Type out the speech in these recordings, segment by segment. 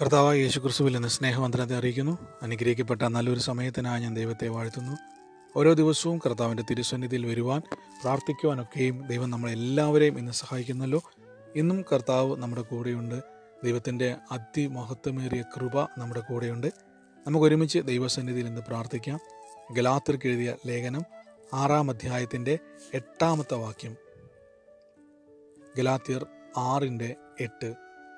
കർത്താവായ യേശു ക്രിസ്തുവിൽ നിന്ന് സ്നേഹവന്ദനത്തെ അറിയിക്കുന്നു അനുഗ്രഹിക്കപ്പെട്ട നല്ലൊരു സമയത്തിനായി ഞാൻ ദൈവത്തെ വാഴ്ത്തുന്നു ഓരോ ദിവസവും കർത്താവിൻ്റെ തിരുസന്നിധിയിൽ വരുവാൻ പ്രാർത്ഥിക്കുവാനൊക്കെയും ദൈവം നമ്മളെല്ലാവരെയും ഇന്ന് സഹായിക്കുന്നല്ലോ ഇന്നും കർത്താവ് നമ്മുടെ കൂടെയുണ്ട് ദൈവത്തിൻ്റെ അതിമഹത്വമേറിയ കൃപ നമ്മുടെ കൂടെയുണ്ട് നമുക്ക് ഒരുമിച്ച് ദൈവസന്നിധിയിൽ ഇന്ന് പ്രാർത്ഥിക്കാം ഗലാത്തിർക്ക് എഴുതിയ ലേഖനം ആറാം അധ്യായത്തിൻ്റെ എട്ടാമത്തെ വാക്യം ഗലാത്തിയർ ആറിൻ്റെ എട്ട്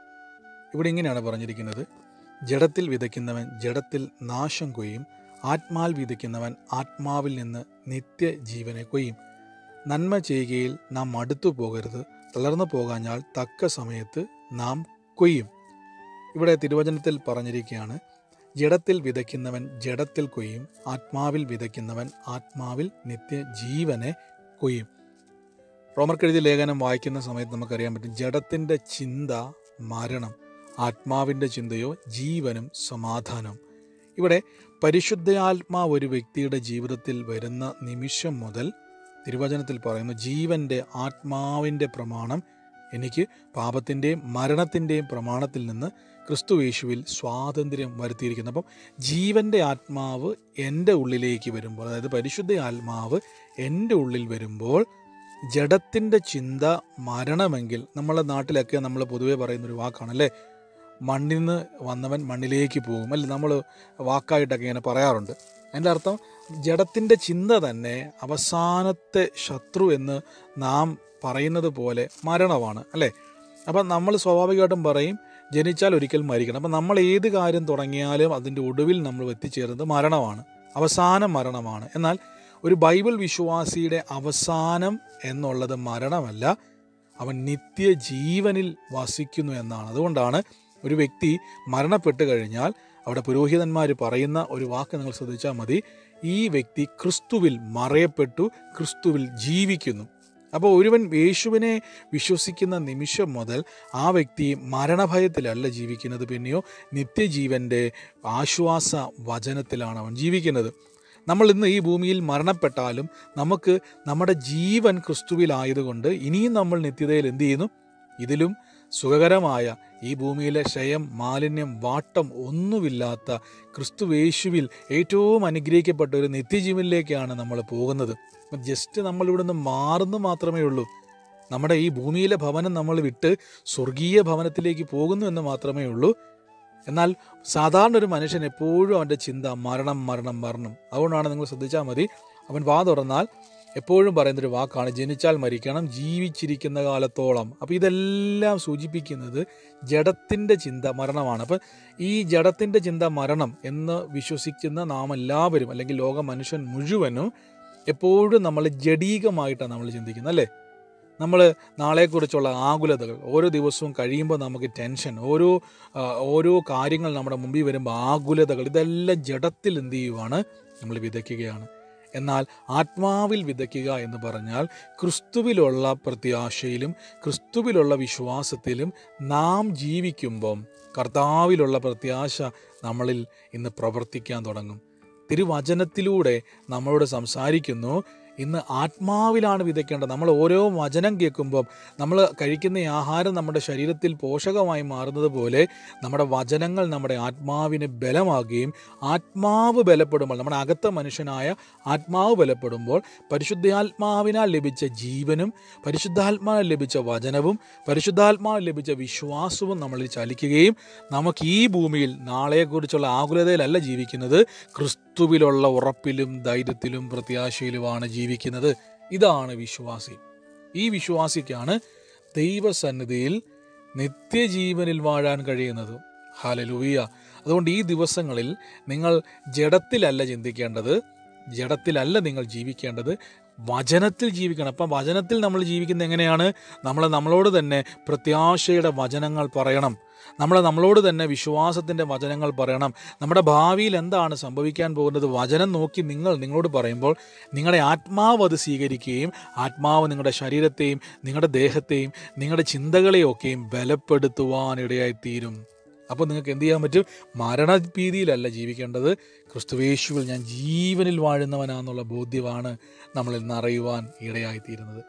ഇവിടെ ഇങ്ങനെയാണ് പറഞ്ഞിരിക്കുന്നത് ജഡത്തിൽ വിതയ്ക്കുന്നവൻ ജഡത്തിൽ നാശം കൊയ്യും ആത്മാൽ വിതയ്ക്കുന്നവൻ ആത്മാവിൽ നിന്ന് നിത്യജീവനെ കൊയ്യും നന്മ ചെയ്യുകയിൽ നാം മടുത്തു പോകരുത് തളർന്നു പോകാഞ്ഞാൽ തക്ക സമയത്ത് നാം കൊയ്യും ഇവിടെ തിരുവചനത്തിൽ പറഞ്ഞിരിക്കുകയാണ് ജഡത്തിൽ വിതയ്ക്കുന്നവൻ ജഡത്തിൽ കൊയ്യും ആത്മാവിൽ വിതയ്ക്കുന്നവൻ ആത്മാവിൽ നിത്യജീവനെ കൊയ്യും റോമർക്കെഴുതിയ ലേഖനം വായിക്കുന്ന സമയത്ത് നമുക്കറിയാൻ പറ്റും ജഡത്തിൻ്റെ ചിന്ത മരണം ആത്മാവിൻ്റെ ചിന്തയോ ജീവനും സമാധാനവും ഇവിടെ പരിശുദ്ധയാത്മാവ് ഒരു വ്യക്തിയുടെ ജീവിതത്തിൽ വരുന്ന നിമിഷം മുതൽ തിരുവചനത്തിൽ പറയുന്നു ജീവൻ്റെ ആത്മാവിൻ്റെ പ്രമാണം എനിക്ക് പാപത്തിൻ്റെയും മരണത്തിൻ്റെയും പ്രമാണത്തിൽ നിന്ന് ക്രിസ്തു യേശുവിൽ സ്വാതന്ത്ര്യം വരുത്തിയിരിക്കുന്നു അപ്പം ജീവൻ്റെ ആത്മാവ് എൻ്റെ ഉള്ളിലേക്ക് വരുമ്പോൾ അതായത് പരിശുദ്ധ ആത്മാവ് എൻ്റെ ഉള്ളിൽ വരുമ്പോൾ ജഡത്തിൻ്റെ ചിന്ത മരണമെങ്കിൽ നമ്മളെ നാട്ടിലൊക്കെ നമ്മൾ പൊതുവേ പറയുന്നൊരു വാക്കാണല്ലേ മണ്ണിൽ നിന്ന് വന്നവൻ മണ്ണിലേക്ക് പോകും അല്ലെ നമ്മൾ വാക്കായിട്ടൊക്കെ ഇങ്ങനെ പറയാറുണ്ട് അതിൻ്റെ അർത്ഥം ജഡത്തിൻ്റെ ചിന്ത തന്നെ അവസാനത്തെ ശത്രു എന്ന് നാം പറയുന്നത് പോലെ മരണമാണ് അല്ലേ അപ്പം നമ്മൾ സ്വാഭാവികമായിട്ടും പറയും ജനിച്ചാൽ ഒരിക്കൽ മരിക്കണം അപ്പം നമ്മൾ ഏത് കാര്യം തുടങ്ങിയാലും അതിൻ്റെ ഒടുവിൽ നമ്മൾ എത്തിച്ചേരുന്നത് മരണമാണ് അവസാനം മരണമാണ് എന്നാൽ ഒരു ബൈബിൾ വിശ്വാസിയുടെ അവസാനം എന്നുള്ളത് മരണമല്ല അവൻ നിത്യജീവനിൽ വസിക്കുന്നു എന്നാണ് അതുകൊണ്ടാണ് ഒരു വ്യക്തി മരണപ്പെട്ട് കഴിഞ്ഞാൽ അവിടെ പുരോഹിതന്മാർ പറയുന്ന ഒരു വാക്ക് നിങ്ങൾ ശ്രദ്ധിച്ചാൽ മതി ഈ വ്യക്തി ക്രിസ്തുവിൽ മറയപ്പെട്ടു ക്രിസ്തുവിൽ ജീവിക്കുന്നു അപ്പോൾ ഒരുവൻ യേശുവിനെ വിശ്വസിക്കുന്ന നിമിഷം മുതൽ ആ വ്യക്തി മരണഭയത്തിലല്ല ജീവിക്കുന്നത് പിന്നെയോ നിത്യജീവൻ്റെ ആശ്വാസ വചനത്തിലാണ് അവൻ ജീവിക്കുന്നത് നമ്മൾ ഇന്ന് ഈ ഭൂമിയിൽ മരണപ്പെട്ടാലും നമുക്ക് നമ്മുടെ ജീവൻ ക്രിസ്തുവിലായതുകൊണ്ട് ഇനിയും നമ്മൾ നിത്യതയിൽ എന്ത് ചെയ്യുന്നു ഇതിലും സുഖകരമായ ഈ ഭൂമിയിലെ ക്ഷയം മാലിന്യം വാട്ടം ഒന്നുമില്ലാത്ത ക്രിസ്തുവേശുവിൽ ഏറ്റവും അനുഗ്രഹിക്കപ്പെട്ട ഒരു നിത്യജീവനിലേക്കാണ് നമ്മൾ പോകുന്നത് ജസ്റ്റ് നമ്മൾ ഇവിടുന്ന് മാറുന്നു മാത്രമേ ഉള്ളൂ നമ്മുടെ ഈ ഭൂമിയിലെ ഭവനം നമ്മൾ വിട്ട് സ്വർഗീയ ഭവനത്തിലേക്ക് പോകുന്നു എന്ന് മാത്രമേ ഉള്ളൂ എന്നാൽ സാധാരണ ഒരു മനുഷ്യൻ എപ്പോഴും അവൻ്റെ ചിന്ത മരണം മരണം മരണം അതുകൊണ്ടാണ് നിങ്ങൾ ശ്രദ്ധിച്ചാൽ മതി അവൻ വാ തുറന്നാൽ എപ്പോഴും പറയുന്നൊരു വാക്കാണ് ജനിച്ചാൽ മരിക്കണം ജീവിച്ചിരിക്കുന്ന കാലത്തോളം അപ്പോൾ ഇതെല്ലാം സൂചിപ്പിക്കുന്നത് ജഡത്തിൻ്റെ ചിന്ത മരണമാണ് അപ്പം ഈ ജഡത്തിൻ്റെ ചിന്ത മരണം എന്ന് വിശ്വസിക്കുന്ന നാം എല്ലാവരും അല്ലെങ്കിൽ ലോക മനുഷ്യൻ മുഴുവനും എപ്പോഴും നമ്മൾ ജഡീകമായിട്ടാണ് നമ്മൾ ചിന്തിക്കുന്നത് അല്ലേ നമ്മൾ നാളെക്കുറിച്ചുള്ള ആകുലതകൾ ഓരോ ദിവസവും കഴിയുമ്പോൾ നമുക്ക് ടെൻഷൻ ഓരോ ആ, ഓരോ കാര്യങ്ങൾ നമ്മുടെ മുമ്പിൽ വരുമ്പോൾ ആകുലതകൾ ഇതെല്ലാം ജഡത്തിൽ എന്ത് ചെയ്യുവാണ് നമ്മൾ വിതയ്ക്കുകയാണ് എന്നാൽ ആത്മാവിൽ വിതയ്ക്കുക എന്ന് പറഞ്ഞാൽ ക്രിസ്തുവിലുള്ള പ്രത്യാശയിലും ക്രിസ്തുവിലുള്ള വിശ്വാസത്തിലും നാം ജീവിക്കുമ്പം കർത്താവിലുള്ള പ്രത്യാശ നമ്മളിൽ ഇന്ന് പ്രവർത്തിക്കാൻ തുടങ്ങും തിരുവചനത്തിലൂടെ നമ്മളോട് സംസാരിക്കുന്നു ഇന്ന് ആത്മാവിലാണ് വിതയ്ക്കേണ്ടത് നമ്മൾ ഓരോ വചനം കേൾക്കുമ്പം നമ്മൾ കഴിക്കുന്ന ഈ ആഹാരം നമ്മുടെ ശരീരത്തിൽ പോഷകമായി മാറുന്നത് പോലെ നമ്മുടെ വചനങ്ങൾ നമ്മുടെ ആത്മാവിനെ ബലമാകുകയും ആത്മാവ് ബലപ്പെടുമ്പോൾ നമ്മുടെ അകത്ത മനുഷ്യനായ ആത്മാവ് ബലപ്പെടുമ്പോൾ പരിശുദ്ധാത്മാവിനാൽ ലഭിച്ച ജീവനും പരിശുദ്ധാത്മാവിനാൽ ലഭിച്ച വചനവും പരിശുദ്ധാത്മാവിൽ ലഭിച്ച വിശ്വാസവും നമ്മളിൽ ചലിക്കുകയും നമുക്ക് ഈ ഭൂമിയിൽ നാളെക്കുറിച്ചുള്ള ആകുലതയിലല്ല ജീവിക്കുന്നത് ക്രിസ്തുവിലുള്ള ഉറപ്പിലും ധൈര്യത്തിലും പ്രത്യാശയിലുമാണ് ജീവിക്കുന്നത് ഇതാണ് വിശ്വാസി ഈ വിശ്വാസിക്കാണ് ദൈവസന്നിധിയിൽ നിത്യജീവനിൽ വാഴാൻ കഴിയുന്നത് ഹാലലൂയ അതുകൊണ്ട് ഈ ദിവസങ്ങളിൽ നിങ്ങൾ ജഡത്തിലല്ല ചിന്തിക്കേണ്ടത് ജഡത്തിലല്ല നിങ്ങൾ ജീവിക്കേണ്ടത് വചനത്തിൽ ജീവിക്കണം അപ്പം വചനത്തിൽ നമ്മൾ ജീവിക്കുന്നത് എങ്ങനെയാണ് നമ്മൾ നമ്മളോട് തന്നെ പ്രത്യാശയുടെ വചനങ്ങൾ പറയണം നമ്മൾ നമ്മളോട് തന്നെ വിശ്വാസത്തിൻ്റെ വചനങ്ങൾ പറയണം നമ്മുടെ ഭാവിയിൽ എന്താണ് സംഭവിക്കാൻ പോകുന്നത് വചനം നോക്കി നിങ്ങൾ നിങ്ങളോട് പറയുമ്പോൾ നിങ്ങളുടെ ആത്മാവ് അത് സ്വീകരിക്കുകയും ആത്മാവ് നിങ്ങളുടെ ശരീരത്തെയും നിങ്ങളുടെ ദേഹത്തെയും നിങ്ങളുടെ ചിന്തകളെയൊക്കെയും ബലപ്പെടുത്തുവാനിടയായി തീരും അപ്പോൾ നിങ്ങൾക്ക് എന്ത് ചെയ്യാൻ പറ്റും മരണഭീതിയിലല്ല ജീവിക്കേണ്ടത് ക്രിസ്തുവേശുവിൽ ഞാൻ ജീവനിൽ വാഴുന്നവനാന്നുള്ള ബോധ്യമാണ് നമ്മളിൽ നിറയുവാൻ ഇടയായിത്തീരുന്നത്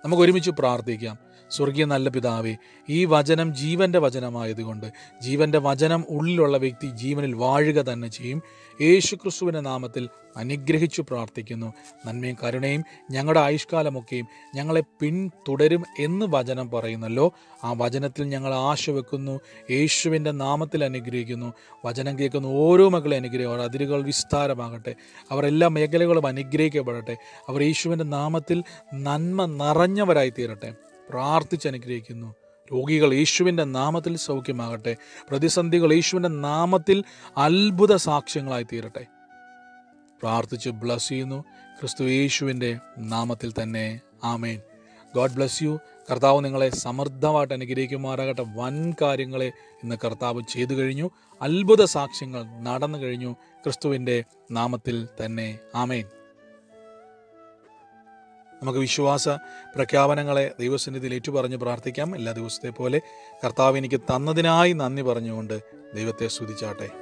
നമുക്ക് ഒരുമിച്ച് പ്രാർത്ഥിക്കാം സ്വർഗീയ നല്ല പിതാവേ ഈ വചനം ജീവന്റെ വചനമായതുകൊണ്ട് ജീവന്റെ വചനം ഉള്ളിലുള്ള വ്യക്തി ജീവനിൽ വാഴുക തന്നെ ചെയ്യും യേശു ക്രിസ്തുവിൻ്റെ നാമത്തിൽ അനുഗ്രഹിച്ചു പ്രാർത്ഥിക്കുന്നു നന്മയും കരുണയും ഞങ്ങളുടെ ആയുഷ്കാലമൊക്കെയും ഞങ്ങളെ പിന്തുടരും എന്ന് വചനം പറയുന്നല്ലോ ആ വചനത്തിൽ ഞങ്ങൾ ആശ വെക്കുന്നു യേശുവിൻ്റെ നാമത്തിൽ അനുഗ്രഹിക്കുന്നു വചനം കേൾക്കുന്ന ഓരോ മക്കളെ അനുഗ്രഹിക്കും അവർ അതിരുകൾ വിസ്താരമാകട്ടെ അവർ എല്ലാ മേഖലകളും അനുഗ്രഹിക്കപ്പെടട്ടെ അവർ യേശുവിൻ്റെ നാമത്തിൽ നന്മ നിറഞ്ഞവരായി തീരട്ടെ പ്രാർത്ഥിച്ച് അനുഗ്രഹിക്കുന്നു രോഗികൾ യേശുവിൻ്റെ നാമത്തിൽ സൗഖ്യമാകട്ടെ പ്രതിസന്ധികൾ യേശുവിൻ്റെ നാമത്തിൽ അത്ഭുത സാക്ഷ്യങ്ങളായി തീരട്ടെ പ്രാർത്ഥിച്ച് ബ്ലസ് ചെയ്യുന്നു ക്രിസ്തു യേശുവിൻ്റെ നാമത്തിൽ തന്നെ ആമേൻ ഗോഡ് ബ്ലസ് യു കർത്താവ് നിങ്ങളെ സമൃദ്ധമായിട്ട് അനുഗ്രഹിക്കുമാറാകട്ടെ വൻ കാര്യങ്ങളെ ഇന്ന് കർത്താവ് ചെയ്തു കഴിഞ്ഞു അത്ഭുത സാക്ഷ്യങ്ങൾ നടന്നു കഴിഞ്ഞു ക്രിസ്തുവിൻ്റെ നാമത്തിൽ തന്നെ ആമേൻ നമുക്ക് വിശ്വാസ പ്രഖ്യാപനങ്ങളെ ദൈവസന്നിധിയിൽ ഏറ്റുപറഞ്ഞ് പ്രാർത്ഥിക്കാം എല്ലാ ദിവസത്തെ പോലെ കർത്താവ് എനിക്ക് തന്നതിനായി നന്ദി പറഞ്ഞുകൊണ്ട് ദൈവത്തെ സ്തുതിച്ചാട്ടെ